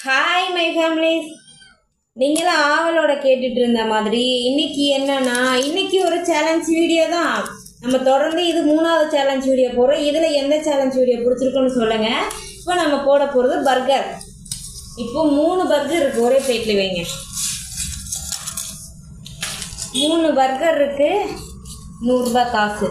Hi my families நீங்களும் ஆவலோட கேட்டுட்டு இருந்த மாதிரி இன்னைக்கு என்னன்னா இன்னைக்கு ஒரு சேலஞ்ச் வீடியோ தான் நம்ம தொடர்ந்து இது மூணாவது சேலஞ்ச் வீடியோ போடுறோம் இதில் எந்த சேலஞ்ச் வீடியோ பிடிச்சிருக்குன்னு சொல்லுங்கள் இப்போ நம்ம போட போகிறது பர்கர் இப்போ மூணு பர்கர் இருக்குது ஒரே பிளேட்டில் வைங்க மூணு பர்கர் இருக்குது நூறுரூபா காசு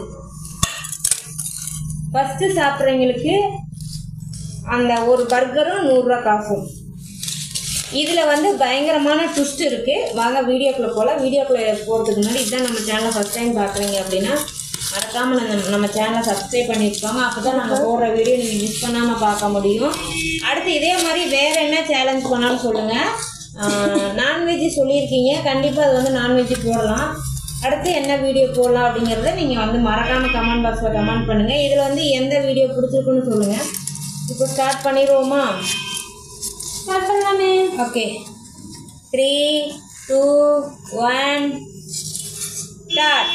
ஃபஸ்ட்டு சாப்பிட்றவங்களுக்கு அந்த ஒரு பர்கரும் நூறுரூவா காசும் இதில் வந்து பயங்கரமான ட்விஸ்ட் இருக்குது வாங்க வீடியோக்குள்ளே போகலாம் வீடியோக்குள்ளே போகிறதுக்கு முன்னாடி இதுதான் நம்ம சேனலை ஃபஸ்ட் டைம் பார்க்குறீங்க அப்படின்னா மறக்காமல் நம்ம நம்ம சேனலை சப்ஸ்கிரைப் பண்ணி வச்சுக்கோங்க அப்போ தான் நாங்கள் போடுற வீடியோ நீங்கள் மிஸ் பண்ணாமல் பார்க்க முடியும் அடுத்து இதே மாதிரி வேறு என்ன சேலஞ்ச் பண்ணாலும் சொல்லுங்கள் நான்வெஜ் சொல்லியிருக்கீங்க கண்டிப்பாக அது வந்து நான்வெஜ் போடலாம் அடுத்து என்ன வீடியோ போடலாம் அப்படிங்கிறத நீங்கள் வந்து மறக்காமல் கமெண்ட் பாக்ஸில் கமெண்ட் பண்ணுங்கள் இதில் வந்து எந்த வீடியோ பிடிச்சிருக்குன்னு சொல்லுங்கள் இப்போ ஸ்டார்ட் பண்ணிடுவோமா ஸ்டார்ட் பண்ணலாமே okay three two one start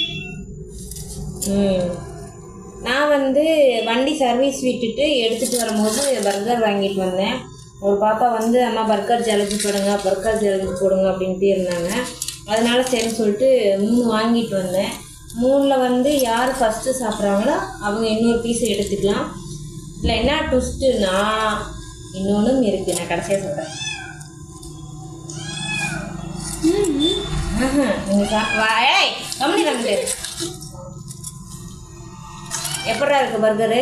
ம் நான் வந்து வண்டி சர்வீஸ் விட்டுட்டு எடுத்துகிட்டு வரும்போது பர்கர் வாங்கிட்டு வந்தேன் ஒரு பாப்பா வந்து அம்மா பர்கர் ஜலஜி போடுங்க பர்கர் ஜலஜி போடுங்க அப்படின்ட்டு இருந்தாங்க அதனால சரின்னு சொல்லிட்டு மூணு வாங்கிட்டு வந்தேன் மூணில் வந்து யார் ஃபஸ்ட்டு சாப்பிட்றாங்களோ அவங்க இன்னொரு பீஸ் எடுத்துக்கலாம் இல்லை என்ன ட்விஸ்ட்டுனா இன்னொன்றும் இருக்குது நான் கடைசியாக சொல்கிறேன் நீங்கள் சா வாய் கம்மி கம்மி எப்படா இருக்கு பர்கரு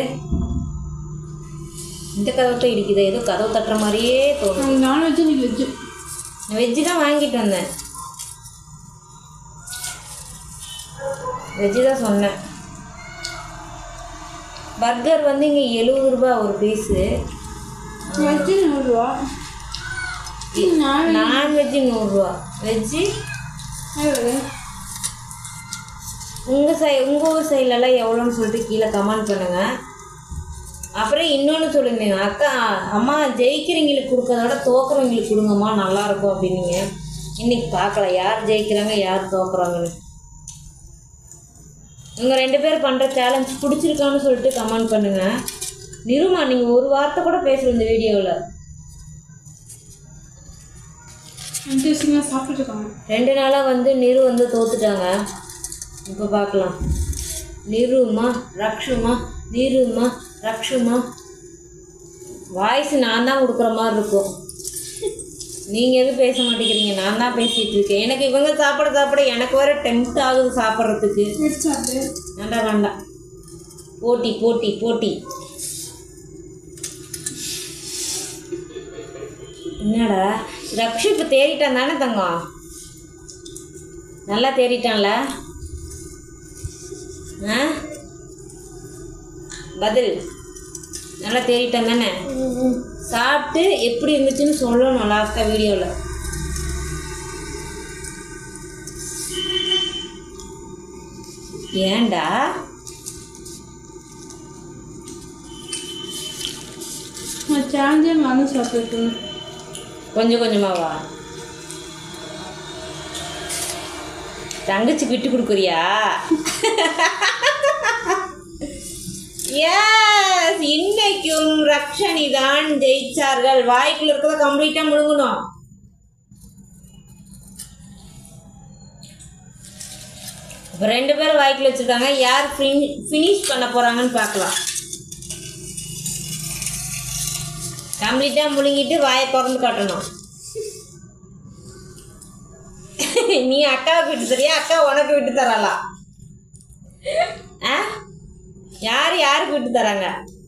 இந்த கதவுத்தை இடிக்குது ஏதோ கதவு தட்டுற மாதிரியே தோணும் நான்வெஜ் நீ வெஜ்ஜு வெஜ்ஜு தான் வாங்கிட்டு வந்தேன் வெஜ்ஜு தான் சொன்னேன் பர்கர் வந்து இங்கே எழுபது ரூபா ஒரு பீஸு வெஜ்ஜு நூறுரூவா நான் நான்வெஜ்ஜு நூறுரூவா வெஜ்ஜு எவ்வளவு? உங்கள் சை உங்கள் ஊர் சைட்லலாம் எவ்வளோன்னு சொல்லிட்டு கீழே கமெண்ட் பண்ணுங்கள் அப்புறம் இன்னொன்று சொல்லியிருந்தீங்க அக்கா அம்மா ஜெயிக்கிறவங்களுக்கு கொடுக்கறத தோக்குறவங்களுக்கு கொடுங்கம்மா நல்லாயிருக்கும் அப்படின்னீங்க இன்னைக்கு பார்க்கல யார் ஜெயிக்கிறாங்க யார் தோக்குறாங்கன்னு உங்கள் ரெண்டு பேர் பண்ணுற சேலஞ்ச் பிடிச்சிருக்கான்னு சொல்லிட்டு கமெண்ட் பண்ணுங்கள் நிருமா நீங்கள் ஒரு வார்த்தை கூட பேசுகிற இந்த வீடியோவில் இன்ட்ரெஸ்டிங்காக சாப்பிட்டுட்டு இருக்காங்க ரெண்டு நாளாக வந்து நிரு வந்து தோத்துட்டாங்க இப்போ பார்க்கலாம் நிருமா ரக்ஷுமா நிருமா ரக்ஷுமா வாய்ஸ் நான் தான் கொடுக்குற மாதிரி இருக்கும் நீங்கள் எதுவும் பேச மாட்டேங்கிறீங்க நான் தான் பேசிகிட்டு இருக்கேன் எனக்கு இவங்க சாப்பிட சாப்பிட எனக்கு வேறு டெம்ட் ஆகுது சாப்பிட்றதுக்கு வெஜ் சாப்பிட்டு வேண்டாம் வேண்டாம் போட்டி போட்டி போட்டி என்னடா ரக்ஷு இப்போ தேறிட்டான் தானே தங்கம் நல்லா தேறிட்டான்ல ஆ பதில் நல்லா தேறிட்டான் தானே சாப்பிட்டு எப்படி இருந்துச்சுன்னு சொல்லணும் லாஸ்ட்டாக வீடியோவில் ஏன்டா நான் சேலஞ்சே நானும் சாப்பிட்டுருக்கேன் கொஞ்சம் கொஞ்சமாவா தங்கச்சி விட்டு கொடுக்குறியா எஸ் இன்னைக்கும் ரக்ஷனி தான் ஜெயிச்சார்கள் வாய்க்குள்ள இருக்கிறத கம்ப்ளீட்டா முழுங்கணும் இப்ப ரெண்டு பேரும் வாய்க்குள்ள வச்சிருக்காங்க யார் ஃபினிஷ் பண்ண போறாங்கன்னு பார்க்கலாம் கம்ப்ளீட்டா முழுங்கிட்டு வாயை திறந்து காட்டணும் நீ அக்காவுக்கு விட்டு தரியா அக்கா உனக்கு விட்டு தராளா ஆ யார் யாருக்கு விட்டு தராங்க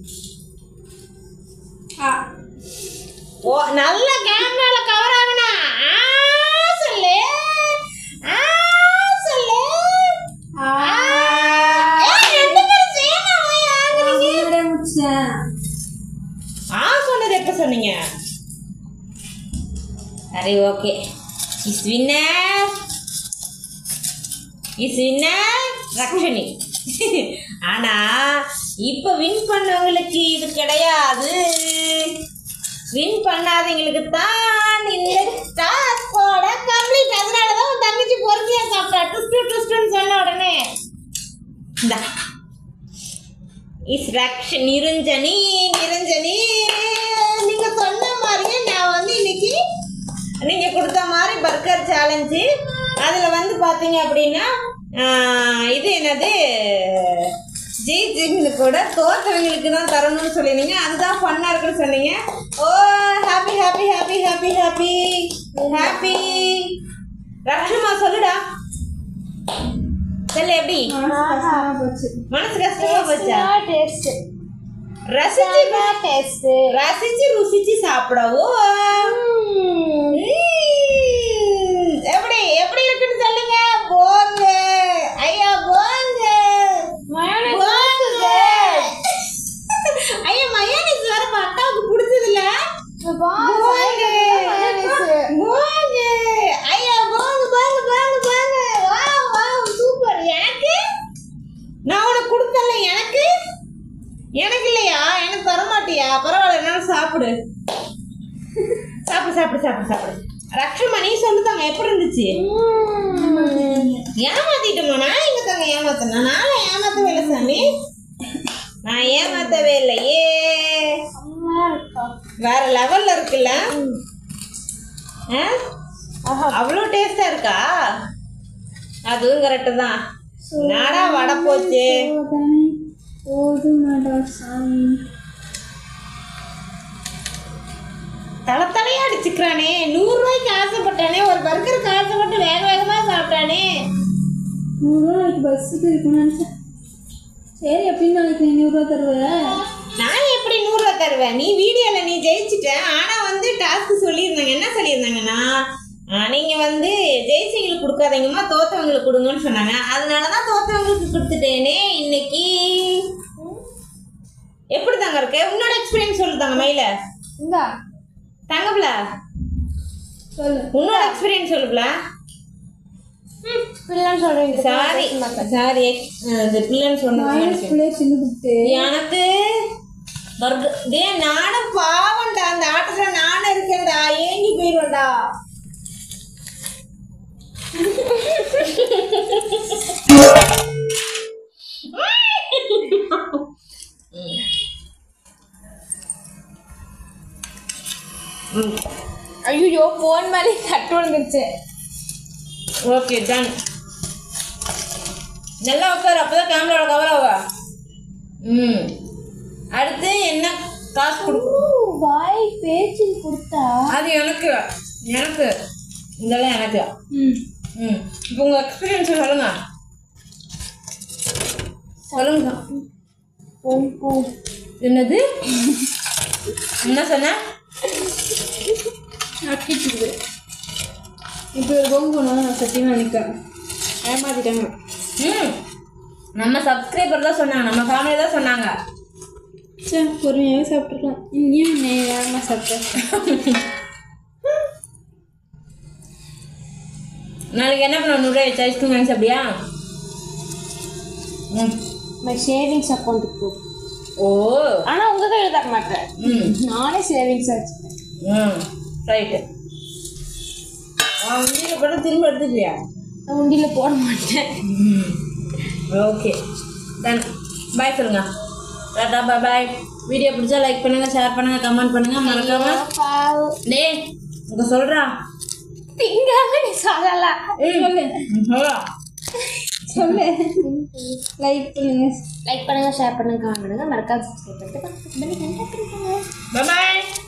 ஆ ஓ நல்ல கேமரால கவர் ஆகணா ஆ சொல்லு ஆ சொல்லு ஆ. ஏய், ரெண்டு பேரும் சேர்ந்து ஆய் ஆகுறீங்க. முடிச்சேன் ஆ சொன்னது எப்போ சொன்னீங்க சரி okay is winner is winner Rakshani ஆனா இப்போ வின் பண்ணவங்களுக்கு இது கிடையாது வின் பண்ணாதவங்களுக்கு தான் இந்த டாஸ்கோட கம்ப்ளீட் அதனால தான் உன் தங்கச்சி பொறுமையாக சாப்பிட்டா ட்விஸ்ட் ட்விஸ்ட்னு சொன்ன உடனே இந்தா இஸ் ரக்ஷ நிரஞ்சனி நிரஞ்சனி நீங்க சொன்ன மாதிரியே நான் சேலஞ்சு அதில் வந்து பார்த்தீங்க அப்படின்னா ஆஹ், இது என்னது ஜெயிச்சுங்க கூட தோத்தவங்களுக்கு தான் தரணும்னு சொல்லியிருந்தீங்க அதுதான் ஃபன்னாக இருக்குன்னு சொன்னீங்க oh happy happy happy happy happy happy ரக்ஷமா சொல்லுடா சொல்லு எப்படி கஷ்டமா போச்சு மனசு கஷ்டமா போச்சா டேஸ்ட் ரசிச்சு டேஸ்ட் ரசிச்சு ருசிச்சு சாப்பிடவும் ம். எப்படி எப்படி இருக்குன்னு சொல்லுங்க போங்க ஐயா போங்க போங்க ஐயா மயோனைஸ் வேற உங்க அக்காவுக்கு பிடிச்சது இல்ல போங்க போங்க ஐயா போங்க போங்க போங்க போங்க வாவ் வாவ் சூப்பர் எனக்கு நான் உனக்கு கொடுத்தல எனக்கு எனக்கு இல்லையா எனக்கு தர மாட்டியா பரவாயில்ல என்னால சாப்பிடு சாப்பிடு சாப்பிடு சாப்பிடு சாப்பிடு ரக்ஷமா நீ சொல்லுதாங்க எப்படி இருந்துச்சு ஏமாத்திட்டோமா நான் எங்க தாங்க ஏமாத்தினா நான் ஏமாத்தவே இல்லை சாமி நான் ஏமாத்தவே இல்லையே வேற லெவல்ல இருக்குல்ல ஆ? அவ்வளோ டேஸ்டா இருக்கா அதுவும் கரெக்டு தான் நாடா வடை போச்சு சோதனை போதுமடா சாமி தலை தலையா அடிச்சுக்கிறானே நூறு ரூபாய்க்கு ஆசைப்பட்டானே ஒரு பர்கருக்கு ஆசைப்பட்டு வேக வேகமா சாப்பிட்டானே நூறுரூவா நாளைக்கு பஸ்ஸுக்கு இருக்குன்னு நினச்சேன் சரி எப்படின்னு நாளைக்கு நீ நூறுரூவா தருவேன் நான் எப்படி நூறுரூவா தருவேன் நீ வீடியோல நீ ஜெயிச்சிட்ட ஆனா வந்து டாஸ்க் சொல்லியிருந்தாங்க என்ன சொல்லியிருந்தாங்கன்னா ஆ, நீங்க வந்து ஜெயிச்சவங்களுக்கு கொடுக்காதீங்கம்மா தோத்தவங்களுக்கு கொடுங்கன்னு சொன்னாங்க அதனாலதான் தோத்தவங்களுக்கு கொடுத்துட்டேனே இன்னைக்கு எப்படி தாங்க இருக்கு உன்னோட எக்ஸ்பீரியன்ஸ் சொல்லுதாங்க மயில இந்தா தங்கப்ல சொல்லு உன்னோட எக்ஸ்பீரியன்ஸ் சொல்லுப்ல பிள்ளைன்னு சொல்றீங்க சாரி சாரி இந்த பிள்ளைன்னு சொன்னது மைனஸ் பிள்ளைய சின்ன குட்டு எனக்கு பர்கர் டே நானும் பாவம்டா அந்த ஆட்டத்துல நானும் இருக்கேன்டா ஏங்கி போயிடுவேன்டா ஐயோ போன் மேலே தட்டு விழுந்துருச்சு ஓகே டன் நல்லா உட்காரு அப்பதான் கேமராவோட கவர் ஆவா ம் அடுத்து என்ன காசு கொடுக்கும் வாய் பேச்சு கொடுத்தா அது எனக்கு எனக்கு இதெல்லாம் எனக்கு ம் ம் இப்போ உங்கள் எக்ஸ்பீரியன்ஸ் சொல்லுங்க சொல்லுங்க போம் போம் என்னது என்ன சொன்ன அக்கிட்டு இப்போ ஒரு பொங்கு போனாலும் நான் சத்தியமாக நிற்கிறேன் ஏமாத்திட்டாங்க ம் நம்ம சப்ஸ்கிரைபர் தான் சொன்னாங்க நம்ம ஃபேமிலி தான் சொன்னாங்க சரி பொறுமையாகவே சாப்பிட்ருக்கலாம் இங்கேயும் நீ வேகமாக சாப்பிட்டேன் நாளைக்கு என்ன பண்ண நூறுரூவா வச்சு ஐஸ்கிரீம் வாங்கி சாப்பிடியா ம் மை சேவிங்ஸ் அக்கௌண்ட்டுக்கு போ ஓ ஆனால் உங்கள் கையில் தர மாட்டேன் ம் நானே சேவிங்ஸ் வச்சுப்பேன் ம் ரைட்டு உண்டியில் போட்டு திரும்ப எடுத்துக்கலையா நான் உண்டியில் போட மாட்டேன் ஓகே டன் பாய் சொல்லுங்க டாடா பாய் பாய் வீடியோ பிடிச்சா லைக் பண்ணுங்க ஷேர் பண்ணுங்க கமெண்ட் பண்ணுங்க மறக்காம பாவம் டேய் உங்க சொல்றா திங்காம நீ சொல்லலாம் சொல்லு சொல்லா சொல்லு லைக் பண்ணுங்க லைக் பண்ணுங்க ஷேர் பண்ணுங்க கமெண்ட் பண்ணுங்க மறக்காம சப்ஸ்கிரைப் பண்ணிட்டு பக்கத்து bell icon தட்டுங்க. பாய் பாய்